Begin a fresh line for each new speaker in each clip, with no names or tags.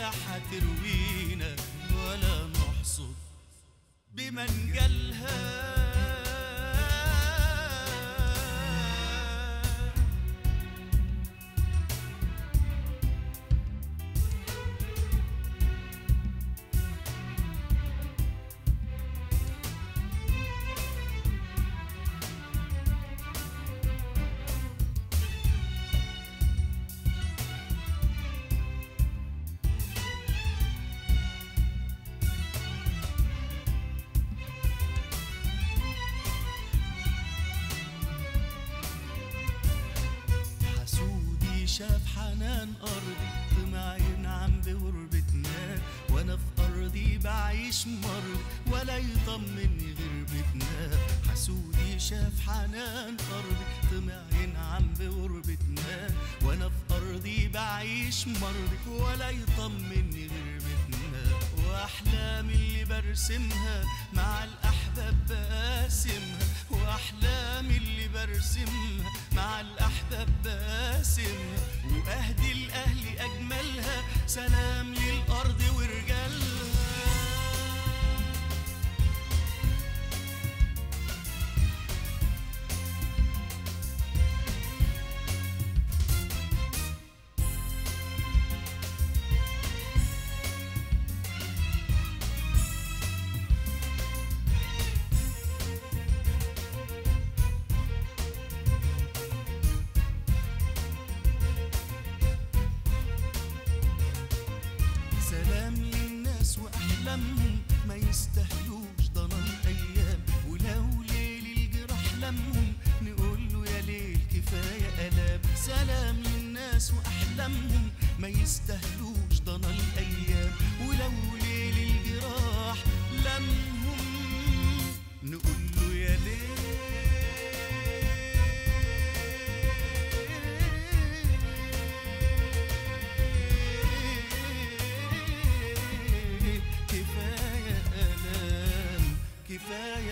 لا حتروينا ولا نحصد بمنجلها حسودي شاف حنان أرضي طمع ينعم بغربتنا وأنا في أرضي بعيش مرضي ولا يطمني غير بيتنا حسودي شاف حنان أرضي طمع ينعم بغربتنا وأنا في أرضي بعيش مرضي ولا يطمني غير بيتنا وأحلامي اللي برسمها مع الأحباب بقاسمها وأحلامي اللي برسمها مع الأحباب باسمها وأهدي لأهلي أجملها سلام للأرض ورجالها سلام للناس واحلامهم ما يستاهلوش ضنا الايام ولو ليل الجراح لمهم نقول له يا ليل كفايه الام سلام للناس واحلامهم ما يستاهلوش ضنا الايام ولو ليل الجراح لمهم نقول له يا ليل كفاية ألام كفاية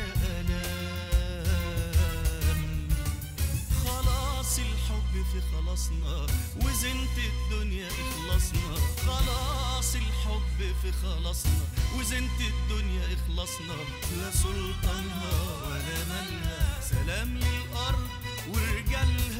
ألام خلاص الحب في خلاصنا وزنت الدنيا اخلصنا خلاص الحب في خلاصنا وزنت الدنيا اخلصنا لا سلطانها ولا مالها سلام للأرض ورجالها